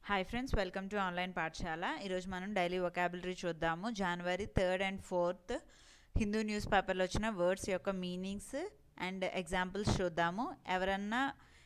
Hi friends welcome to online Pathashala ఈరోజు మనం daily vocabulary చూద్దాము January third and fourth Hindu news పేపర్లో వచ్చిన వర్డ్స్ యొక్క మీనింగ్స్ అండ్ ఎగ్జాంపుల్స్ చూద్దాము ఎవరన్నా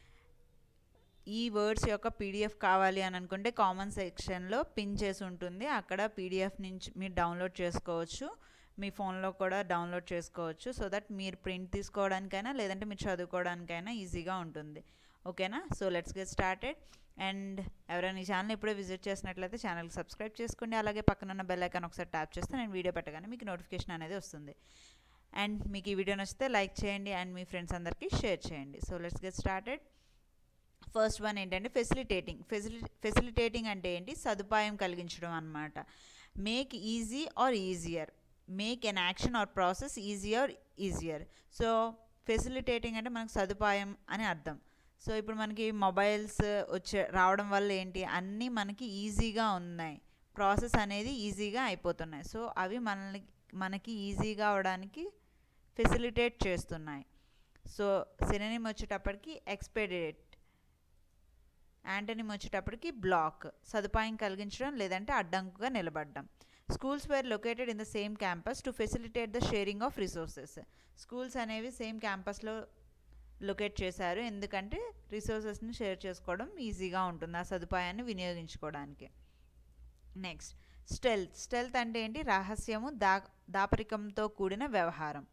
ఈ వర్డ్స్ యొక్క పీడిఎఫ్ కావాలి అని అనుకుంటే కామన్ సెక్షన్లో పిన్ చేసి ఉంటుంది అక్కడ పీడిఎఫ్ నుంచి మీరు డౌన్లోడ్ చేసుకోవచ్చు మీ ఫోన్లో కూడా డౌన్లోడ్ చేసుకోవచ్చు సో దట్ మీరు ప్రింట్ తీసుకోవడానికైనా లేదంటే మీరు చదువుకోవడానికైనా ఈజీగా ఉంటుంది ఓకేనా so let's get started and ఎవరైనా ఈ ఛానల్ ఇప్పుడే విజిట్ చేసినట్లయితే ఛానల్కి సబ్స్క్రైబ్ చేసుకోండి అలాగే పక్కన ఉన్న బెల్ ఐకాన్ ఒకసారి ట్యాప్ చేస్తే నేను వీడియో పెట్టగానే మీకు నోటిఫికేషన్ అనేది వస్తుంది అండ్ మీకు ఈ వీడియో నచ్చితే లైక్ చేయండి అండ్ మీ ఫ్రెండ్స్ అందరికీ షేర్ చేయండి so let's get started first one ఏంటంటే ఫెసిలిటేటింగ్ ఫెసిలి ఫెసిలిటేటింగ్ అంటే ఏంటి సదుపాయం కలిగించడం అనమాట make easy or easier make an action or process easier easier so facilitating అంటే మనకు సదుపాయం అని అర్థం సో ఇప్పుడు మనకి మొబైల్స్ వచ్చే రావడం వల్ల ఏంటి అన్నీ మనకి ఈజీగా ఉన్నాయి ప్రాసెస్ అనేది ఈజీగా అయిపోతున్నాయి సో అవి మనల్ని మనకి ఈజీగా అవడానికి ఫెసిలిటేట్ చేస్తున్నాయి సో సినిమా వచ్చేటప్పటికి ఎక్స్పెడిట్ యాంటనిమ్ వచ్చేటప్పటికి బ్లాక్ సదుపాయం కలిగించడం లేదంటే అడ్డంకుగా నిలబడడం schools were located in the same campus to facilitate the sharing of resources schools అనేవి సేమ్ క్యాంపస్లో లొకేట్ చేశారు ఎందుకంటే రిసోర్సెస్ని షేర్ చేసుకోవడం ఈజీగా ఉంటుంది ఆ సదుపాయాన్ని వినియోగించుకోవడానికి నెక్స్ట్ స్టెల్త్ స్టెల్త్ అంటే ఏంటి రహస్యము దా దాపరికంతో కూడిన వ్యవహారం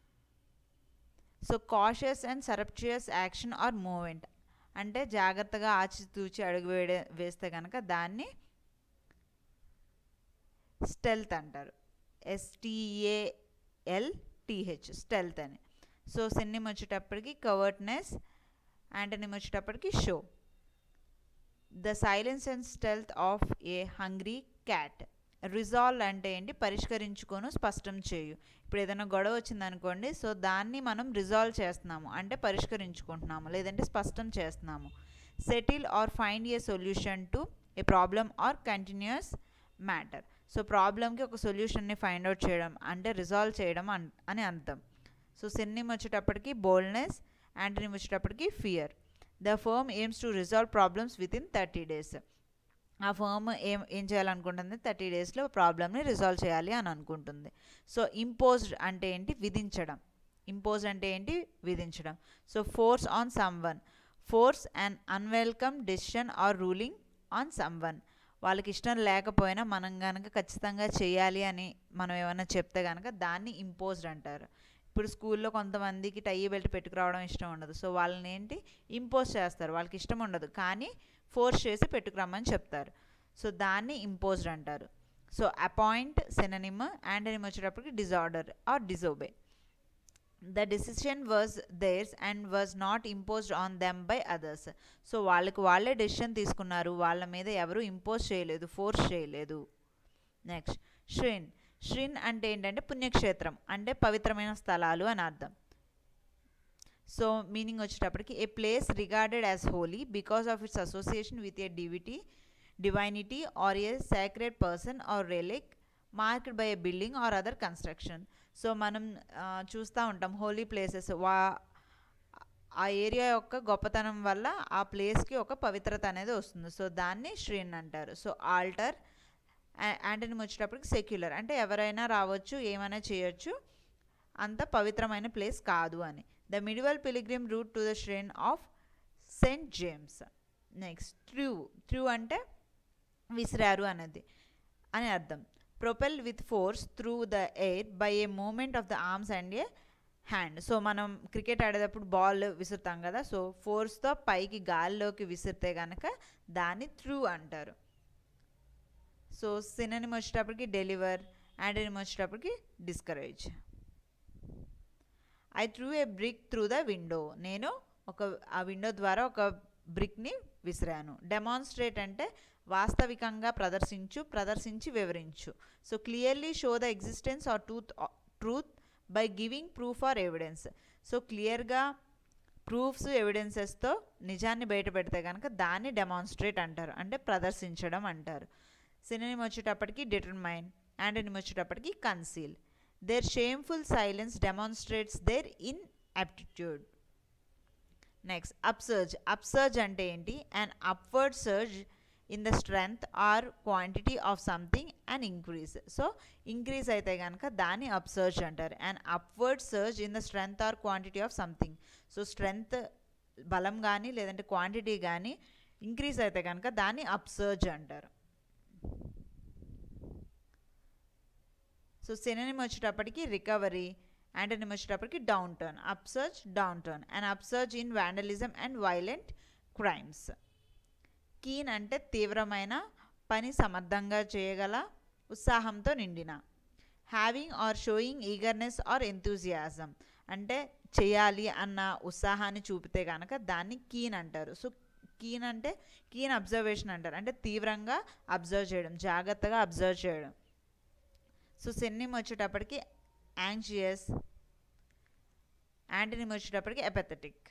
so cautious and surreptitious action or movement అంటే జాగ్రత్తగా ఆచితూచి అడుగు వేయ వేస్తే కనుక దాన్ని స్టెల్త్ అంటారు ఎస్టీఏఎల్ టీహెచ్ స్టెల్త్ అని సో సిన్నిమ్ వచ్చేటప్పటికి కవర్ట్నెస్ యాంటనిమ్ వచ్చేటప్పటికి show the silence and stealth of a hungry cat resolve అంటే ఏంటి పరిష్కరించుకొని స్పష్టం చేయు ఇప్పుడు ఏదైనా గొడవ వచ్చిందనుకోండి సో దాన్ని మనం రిజాల్వ్ చేస్తున్నాము అంటే పరిష్కరించుకుంటున్నాము లేదంటే స్పష్టం చేస్తున్నాము settle or find a solution to a problem or continuous matter so ప్రాబ్లమ్కి ఒక సొల్యూషన్ని ఫైండ్ అవుట్ చేయడం అంటే రిజాల్వ్ చేయడం అని అర్థం సో సిన్నిమ్ వచ్చేటప్పటికి బోల్డ్నెస్ యాంటనిమ్ వచ్చేటప్పటికి fear the firm aims to resolve problems within thirty days ఆ ఫర్మ్ ఏం ఏం చేయాలనుకుంటుంది థర్టీ డేస్లో ప్రాబ్లమ్ని రిజాల్వ్ చేయాలి అని అనుకుంటుంది సో ఇంపోజ్డ్ అంటే ఏంటి విధించడం ఇంపోజ్ అంటే ఏంటి విధించడం so force on someone force and unwelcome decision or ruling on someone వాళ్ళకి ఇష్టం లేకపోయినా మనం కనుక ఖచ్చితంగా చేయాలి అని మనం ఏమైనా చెప్తే కనుక దాన్ని ఇంపోజ్డ్ అంటారు ఇప్పుడు స్కూల్లో కొంతమందికి టై బెల్ట్ పెట్టుకురావడం ఇష్టం ఉండదు సో వాళ్ళని ఏంటి ఇంపోజ్ చేస్తారు వాళ్ళకి ఇష్టం ఉండదు కానీ ఫోర్స్ చేసి పెట్టుకురమ్మని చెప్తారు సో దాన్ని ఇంపోజ్డ్ అంటారు సో అపాయింట్ సెననిమ్ యాంటనిమ్ వచ్చేటప్పటికి disorder or disobey the decision was theirs and was not imposed on them by others so వాళ్ళకి వాళ్ళే డెసిషన్ తీసుకున్నారు వాళ్ళ మీద ఎవరు ఇంపోజ్ చేయలేదు ఫోర్స్ చేయలేదు నెక్స్ట్ శ్రీన్ శ్రీన్ అంటే ఏంటంటే పుణ్యక్షేత్రం అంటే పవిత్రమైన స్థలాలు అని అర్థం సో మీనింగ్ వచ్చేటప్పటికి a place regarded as holy because of its association with a deity divinity or a sacred person or relic marked by a building or other construction so మనం చూస్తూ ఉంటాం హోలీ ప్లేసెస్ వా ఆ area యొక్క గొప్పతనం వల్ల ఆ ప్లేస్కి ఒక పవిత్రత అనేది వస్తుంది సో దాన్ని శ్రీన్ అంటారు సో ఆల్టర్ యాంటనిమ్ వచ్చేటప్పటికి సెక్యులర్ అంటే ఎవరైనా రావచ్చు ఏమైనా చేయొచ్చు అంత పవిత్రమైన ప్లేస్ కాదు అని the medieval pilgrim route to the shrine of Saint James next throw throw అంటే విసిరారు అనేది అని అర్థం propel with force through the air by a movement of the arms and a hand so మనం క్రికెట్ ఆడేటప్పుడు ball విసురుతాం కదా so ఫోర్స్తో పైకి గాల్లోకి విసిరితే కనుక దాన్ని త్రూ అంటారు సో సిననిమ్ వచ్చేటప్పటికి డెలివర్ యాంటనిమ్ వచ్చేటప్పటికి discourage I throw a brick through the window నేను ఒక ఆ విండో ద్వారా ఒక బ్రిక్ని విసిరాను డెమాన్స్ట్రేట్ అంటే వాస్తవికంగా ప్రదర్శించు ప్రదర్శించి వివరించు so clearly show the existence or truth truth by giving proof or evidence so క్లియర్గా ప్రూఫ్స్ ఎవిడెన్సెస్తో నిజాన్ని బయట పెడితే కనుక దాన్ని డెమాన్స్ట్రేట్ అంటారు అంటే ప్రదర్శించడం అంటారు సినిమా వచ్చేటప్పటికి డిటర్మైన్ యాంటనిమ్ వచ్చేటప్పటికి conceal their shameful silence demonstrates their inaptitude next upsurge upsurge అంటే ఏంటి an upward surge in the strength or quantity of something an increase so increase అయితే కనుక దాన్ని అప్ సర్చ్ అంటారు an upward surge in the strength or quantity of something so strength బలం కానీ లేదంటే quantity కానీ ఇంక్రీజ్ అయితే కనుక దాన్ని అప్ సర్చ్ అంటారు సో సినిమా వచ్చేటప్పటికి రికవరీ యాంటనిమ్ వచ్చేటప్పటికి down downturn upsurge downturn and upsurge in vandalism and violent crimes keen అంటే తీవ్రమైన పని సమర్థంగా చేయగల ఉత్సాహంతో నిండిన having or showing eagerness or enthusiasm అంటే చేయాలి అన్న ఉత్సాహాన్ని చూపితే కనుక దాన్ని కీన్ అంటారు సో కీన్ అంటే కీన్ అబ్జర్వేషన్ అంటారు అంటే తీవ్రంగా అబ్జర్వ్ చేయడం జాగ్రత్తగా అబ్జర్వ్ చేయడం సో సెన్నిమ్ వచ్చేటప్పటికి యాంగ్జియస్ యాంటనిమ్ వచ్చేటప్పటికి ఎపెథటిక్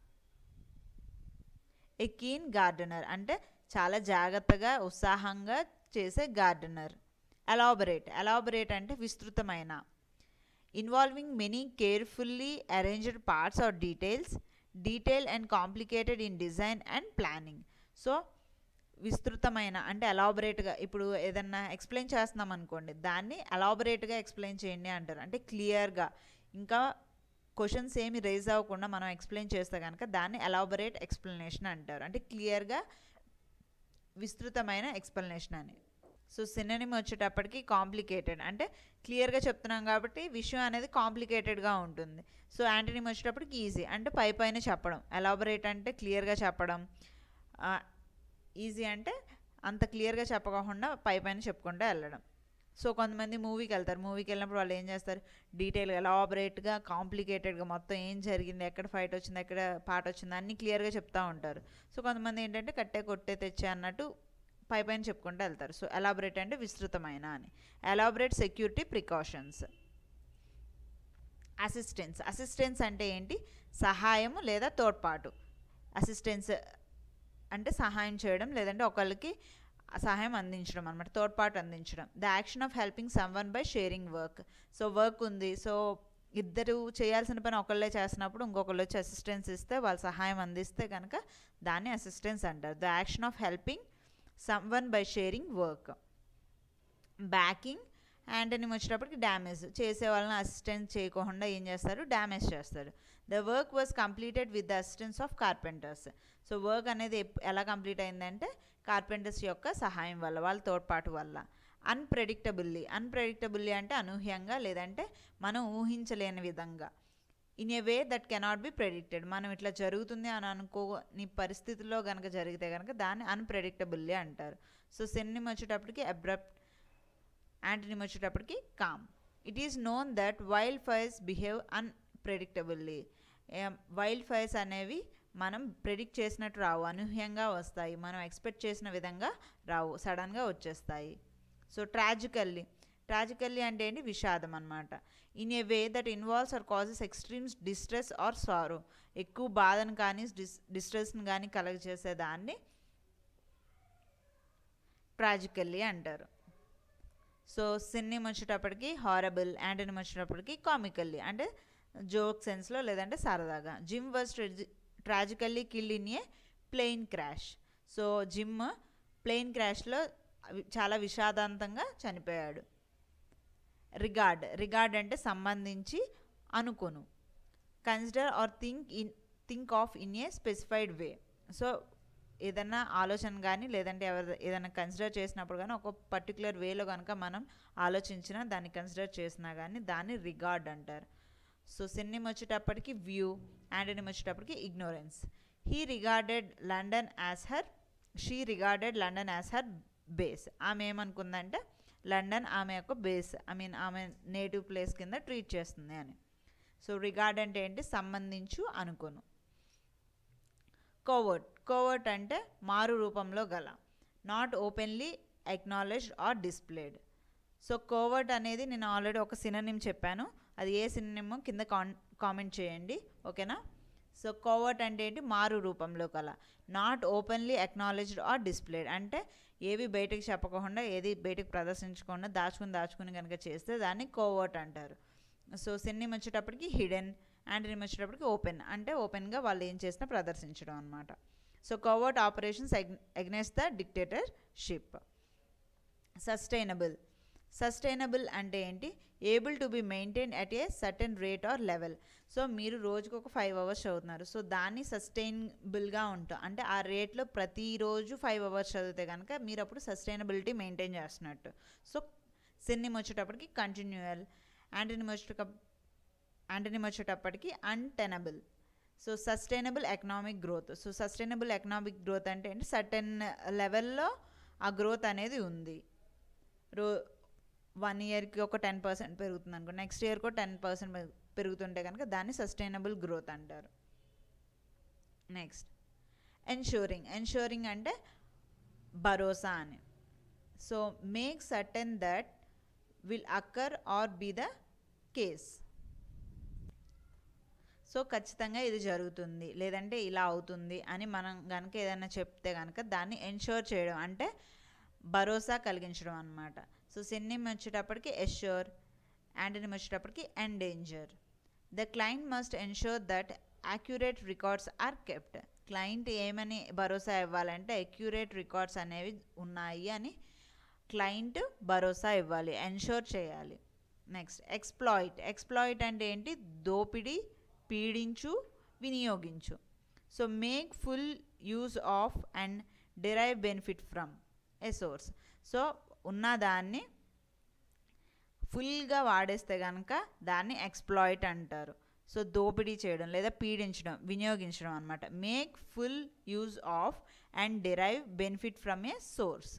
ఏ కీన్ గార్డెనర్ అంటే చాలా జాగ్రత్తగా ఉత్సాహంగా చేసే గార్డెనర్ ఎలాబరేట్ ఎలాబరేట్ అంటే విస్తృతమైన involving many carefully arranged parts or details detail and complicated in design and planning so విస్తృతమైన అంటే ఎలాబరేట్గా ఇప్పుడు ఏదన్నా ఎక్స్ప్లెయిన్ చేస్తున్నాం అనుకోండి దాన్ని ఎలాబరేట్గా ఎక్స్ప్లెయిన్ చేయండి అంటారు అంటే క్లియర్గా ఇంకా క్వశ్చన్స్ ఏమి రేజ్ అవ్వకుండా మనం ఎక్స్ప్లెయిన్ చేస్తే కనుక దాన్ని ఎలాబరేట్ ఎక్స్ప్లెనేషన్ అంటారు అంటే క్లియర్గా విస్తృతమైన ఎక్స్ప్లెనేషన్ అని సో సినిమా వచ్చేటప్పటికి కాంప్లికేటెడ్ అంటే క్లియర్గా చెప్తున్నాం కాబట్టి విషయం అనేది కాంప్లికేటెడ్గా ఉంటుంది సో యాంటనీమ్ వచ్చేటప్పటికి ఈజీ అంటే పై పైన చెప్పడం ఎలాబరేట్ అంటే క్లియర్గా చెప్పడం ఈజీ అంటే అంత క్లియర్గా చెప్పకుండా పై పైన చెప్పుకుంటూ వెళ్ళడం సో కొంతమంది మూవీకి వెళ్తారు మూవీకి వెళ్ళినప్పుడు వాళ్ళు ఏం చేస్తారు డీటెయిల్గా ఎలాబరేట్గా కాంప్లికేటెడ్గా మొత్తం ఏం జరిగింది ఎక్కడ ఫైట్ వచ్చింది ఎక్కడ పాట వచ్చింది అన్నీ క్లియర్గా చెప్తూ ఉంటారు సో కొంతమంది ఏంటంటే కట్టే కొట్టే తెచ్చే అన్నట్టు పై పైన చెప్పుకుంటూ వెళ్తారు సో ఎలాబరేట్ అంటే విస్తృతమైన అని elaborate security precautions assistance assistance అంటే ఏంటి సహాయం లేదా తోడ్పాటు అసిస్టెన్స్ అంటే సహాయం చేయడం లేదంటే ఒకళ్ళకి సహాయం అందించడం అనమాట తోడ్పాటు అందించడం the action of helping someone by sharing work so work ఉంది సో ఇద్దరు చేయాల్సిన పని ఒకళ్ళే చేస్తున్నప్పుడు ఇంకొకళ్ళు వచ్చి అసిస్టెన్స్ ఇస్తే వాళ్ళు సహాయం అందిస్తే కనుక దాన్ని అసిస్టెన్స్ అంటారు the action of helping someone by sharing work backing antonym వచ్చేటప్పటికి డ్యామేజ్ చేసే వాళ్ళని అసిస్టెన్స్ చేయకుండా ఏం చేస్తారు డ్యామేజ్ చేస్తారు the work was completed with the assistance of carpenters so work అనేది ఎలా కంప్లీట్ అయిందంటే కార్పెంటర్స్ యొక్క సహాయం వల్ల వాళ్ళ తోడ్పాటు వల్ల అన్ప్రెడిక్టబుల్లీ అన్ప్రెడిక్టబుల్లీ అంటే అనూహ్యంగా లేదంటే మనం ఊహించలేని విధంగా in a way that cannot be predicted మనం ఇట్లా జరుగుతుంది అని అనుకోని పరిస్థితుల్లో కనుక జరిగితే కనుక దాన్ని అన్ప్రెడిక్టబుల్లీ అంటారు సో సెన్నిమ్ వచ్చేటప్పటికి అబ్రప్ట్ యాంటనిమ్ వచ్చేటప్పటికి calm it is known that wild fires behave unpredictably wild fires అనేవి మనం ప్రెడిక్ట్ చేసినట్టు రావు అనూహ్యంగా వస్తాయి మనం ఎక్స్పెక్ట్ చేసిన విధంగా రావు సడన్గా వచ్చేస్తాయి సో ట్రాజికల్లీ ట్రాజికల్లీ అంటే ఏంటి విషాదం అనమాట in a way that involves or causes extremes distress or sorrow ఎక్కువ బాధను కానీ డిస్ డిస్ట్రెస్ని కానీ కలగజేసే దాన్ని ట్రాజికల్లీ అంటారు సో సిన్నిమ్ వచ్చేటప్పటికి హారబుల్ యాంటనిమ్ వచ్చేటప్పటికి కామికల్లీ అంటే జోక్ సెన్స్లో లేదంటే సరదాగా Jim was tragically killed in a plane crash so Jim plane క్రాష్లో చాలా విషాదాంతంగా చనిపోయాడు రిగార్డ్ రిగార్డ్ అంటే సంబంధించి అనుకొను consider or think in think of in a specified way so ఏదైనా ఆలోచన కానీ లేదంటే ఎవరి ఏదైనా కన్సిడర్ చేసినప్పుడు కానీ ఒక పర్టికులర్ వేలో కనుక మనం ఆలోచించినా దాన్ని కన్సిడర్ చేసినా కానీ దాన్ని రిగార్డ్ అంటారు సో సిన్నిమ్ వచ్చేటప్పటికి వ్యూ యాంటనిమ్ వచ్చేటప్పటికి ignorance he regarded London as her she regarded London as her base ఆమె ఏమనుకుందంటే లండన్ ఆమె యొక్క బేస్ ఐ మీన్ ఆమె నేటివ్ ప్లేస్ కింద ట్రీట్ చేస్తుంది అని సో రిగార్డ్ అంటే ఏంటి సంబంధించు అనుకోను కోవర్ట్ కోవర్ట్ అంటే మారు రూపంలో గల not openly acknowledged or displayed so covert అనేది నేను ఆల్రెడీ ఒక సిననిమ్ చెప్పాను అది ఏ సిననిమ్ కింద కాన్ కామెంట్ చేయండి ఓకేనా సో కోవర్ట్ అంటే ఏంటి మారు రూపంలో కల not openly acknowledged or displayed అంటే ఏవి బయటకు చెప్పకుండా ఏది బయటకు ప్రదర్శించకుండా దాచుకుని దాచుకుని కనుక చేస్తే దాన్ని కోవర్ట్ అంటారు సో సిన్నిమ్ వచ్చేటప్పటికి హిడెన్ యాంటనిమ్ వచ్చేటప్పటికి ఓపెన్ అంటే ఓపెన్గా వాళ్ళు ఏం చేసినా ప్రదర్శించడం అనమాట so covert operations against the dictatorship sustainable sustainable అంటే ఏంటి able to be maintain at a certain rate or level so మీరు రోజుకు ఒక ఫైవ్ అవర్స్ చదువుతున్నారు సో దాన్ని సస్టైనబుల్గా ఉంటాం అంటే ఆ రేట్లో ప్రతిరోజు ఫైవ్ అవర్స్ చదివితే కనుక మీరు అప్పుడు సస్టైనబిలిటీ మెయింటైన్ చేస్తున్నట్టు సో సిన్నిమ్ వచ్చేటప్పటికి కంటిన్యూయల్ యాంటనిమ్ వచ్చేట యాంటనిమ్ వచ్చేటప్పటికి untenable so sustainable economic growth so sustainable economic growth అంటే ఏంటి సర్టెన్ లెవెల్లో ఆ గ్రోత్ అనేది ఉంది రో వన్ ఇయర్కి ఒక టెన్ పర్సెంట్ పెరుగుతుంది అనుకో నెక్స్ట్ ఇయర్కి ఒక టెన్ పర్సెంట్ పెరుగుతుంటే కనుక దాన్ని సస్టైనబుల్ గ్రోత్ అంటారు నెక్స్ట్ ఎన్షూరింగ్ ఎన్షూరింగ్ అంటే భరోసా అని so make certain that will occur or be the case so ఖచ్చితంగా ఇది జరుగుతుంది లేదంటే ఇలా అవుతుంది అని మనం కనుక ఏదైనా చెప్తే కనుక దాన్ని ఎన్షూర్ చేయడం అంటే భరోసా కలిగించడం అనమాట సో సిన్నిమ్ వచ్చేటప్పటికి ఎష్యూర్ యాంటనిమ్ వచ్చేటప్పటికి endanger the client must ensure that accurate records are kept client ఏమని భరోసా ఇవ్వాలంటే అక్యురేట్ రికార్డ్స్ అనేవి ఉన్నాయి అని క్లయింట్ భరోసా ఇవ్వాలి ఎన్షూర్ చేయాలి నెక్స్ట్ ఎక్స్ప్లాయిట్ ఎక్స్ప్లాయిట్ అంటే ఏంటి దోపిడీ పీడించు వినియోగించు so make full use of and derive benefit from a source so ఉన్నదాన్ని ఫుల్గా వాడేస్తే కనుక దాన్ని ఎక్స్ప్లాయిట్ అంటారు సో దోపిడీ చేయడం లేదా పీడించడం వినియోగించడం అనమాట make full use of and derive benefit from a source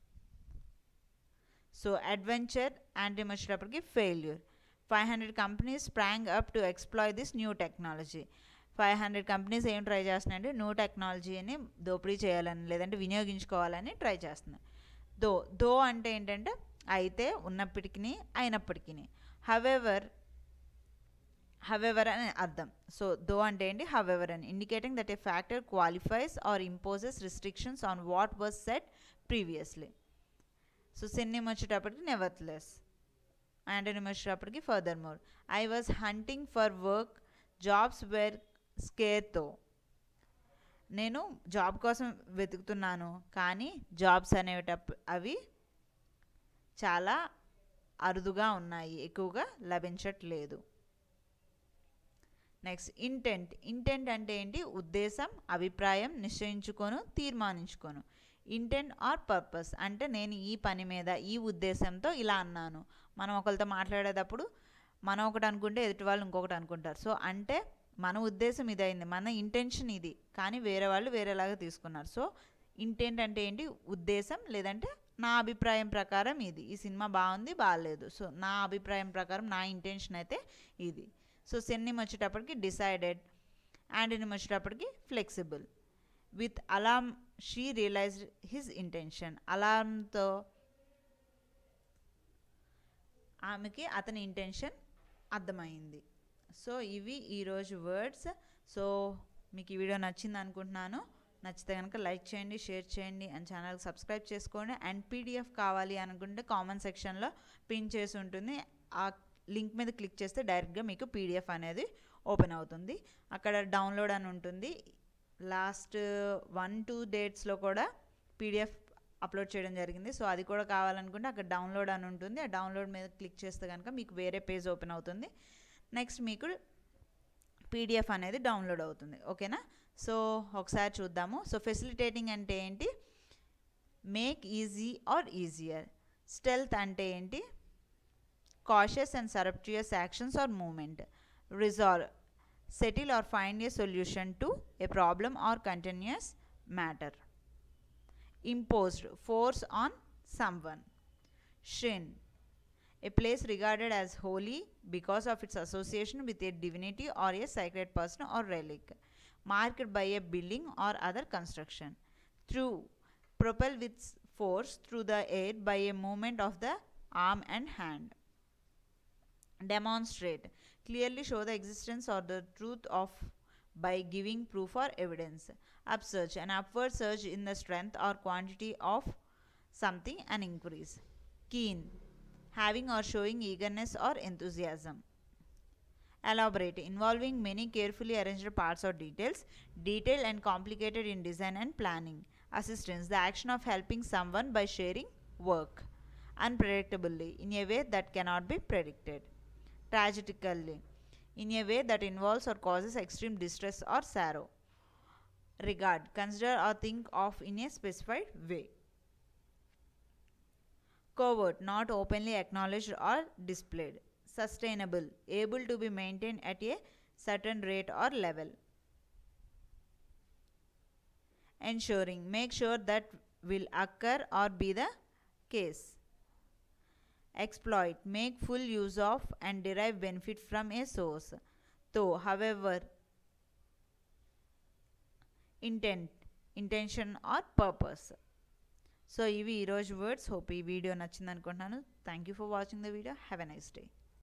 so adventure and వచ్చేటప్పటికి failure five hundred companies sprang up to exploit this new technology five hundred companies ఏం ట్రై చేస్తున్నాయంటే న్యూ టెక్నాలజీని దోపిడీ చేయాలని లేదంటే వినియోగించుకోవాలని ట్రై చేస్తున్నాయి దో దో అంటే ఏంటంటే అయితే ఉన్నప్పటికీ అయినప్పటికీ హవెవర్ హవెవర్ అని అర్థం సో దో అంటే ఏంటి హవెవర్ అని indicating that a factor qualifies or imposes restrictions on what was set previously so synonym వచ్చేటప్పటికి నెవర్త్లెస్ యాంటనిమ్ వచ్చేటప్పటికి furthermore I was hunting for work jobs where స్కేర్తో నేను job కోసం వెతుకుతున్నాను కానీ జాబ్స్ అనేటప్ అవి చాలా అరుదుగా ఉన్నాయి ఎక్కువగా లభించట్లేదు నెక్స్ట్ ఇంటెంట్ ఇంటెంట్ అంటే ఏంటి ఉద్దేశం అభిప్రాయం నిశ్చయించుకోను తీర్మానించుకోను ఇంటెంట్ ఆర్ పర్పస్ అంటే నేను ఈ పని మీద ఈ ఉద్దేశంతో ఇలా అన్నాను మనం ఒకరితో మాట్లాడేటప్పుడు మనం ఒకటి అనుకుంటే ఎదుటి వాళ్ళు ఇంకొకటి అనుకుంటారు సో అంటే మన ఉద్దేశం ఇదైంది మన ఇంటెన్షన్ ఇది కానీ వేరే వాళ్ళు వేరేలాగా తీసుకున్నారు సో ఇంటెంట్ అంటే ఏంటి ఉద్దేశం లేదంటే నా అభిప్రాయం ప్రకారం ఇది ఈ సినిమా బాగుంది బాగాలేదు సో నా అభిప్రాయం ప్రకారం నా ఇంటెన్షన్ అయితే ఇది సో సెన్నిమ్ వచ్చేటప్పటికి డిసైడెడ్ యాంటనిమ్ వచ్చేటప్పటికి flexible with alarm she realised his intention అలామ్తో ఆమెకి అతని ఇంటెన్షన్ అర్థమైంది సో ఇవి ఈరోజు వర్డ్స్ సో మీకు ఈ వీడియో నచ్చింది అనుకుంటున్నాను నచ్చితే కనుక లైక్ చేయండి షేర్ చేయండి అండ్ ఛానల్కి సబ్స్క్రైబ్ చేసుకోండి అండ్ పీడిఎఫ్ కావాలి అనుకుంటే కామెంట్ సెక్షన్లో పిన్ చేసి ఉంటుంది ఆ లింక్ మీద క్లిక్ చేస్తే డైరెక్ట్గా మీకు పీడిఎఫ్ అనేది ఓపెన్ అవుతుంది అక్కడ డౌన్లోడ్ అని ఉంటుంది లాస్ట్ వన్ టూ డేట్స్లో కూడా పీడిఎఫ్ అప్లోడ్ చేయడం జరిగింది సో అది కూడా కావాలనుకుంటే అక్కడ డౌన్లోడ్ అని ఉంటుంది ఆ డౌన్లోడ్ మీద క్లిక్ చేస్తే కనుక మీకు వేరే పేజ్ ఓపెన్ అవుతుంది నెక్స్ట్ మీకు పీడిఎఫ్ అనేది డౌన్లోడ్ అవుతుంది ఓకేనా సో ఒకసారి చూద్దాము సో ఫెసిలిటేటింగ్ అంటే ఏంటి make easy or easier stealth అంటే ఏంటి cautious and surreptitious actions or movement resolve settle or find a solution to a problem or continuous matter imposed force on someone. Shin, a place regarded as holy because of its association with a divinity or a sacred person or relic, marked by a building or other construction. Through, propel with force through the air by a movement of the arm and hand. Demonstrate, clearly show the existence or the truth of by giving proof or evidence. Upsurge, an upward surge in the strength or quantity of something, an increase. Keen, having or showing eagerness or enthusiasm. elaborate involving many carefully arranged parts or details detailed and complicated in design and planning assistance the action of helping someone by sharing work unpredictably in a way that cannot be predicted tragically in a way that involves or causes extreme distress or sorrow regard consider or think of in a specified way covert not openly acknowledged or displayed sustainable able to be maintained at a certain rate or level ensuring make sure that will occur or be the case exploit make full use of and derive benefit from a source though however intent intention or purpose so ఇవి ఈరోజు words hope ఈ video నచ్చింది అనుకుంటున్నాను thank you for watching the video have a nice day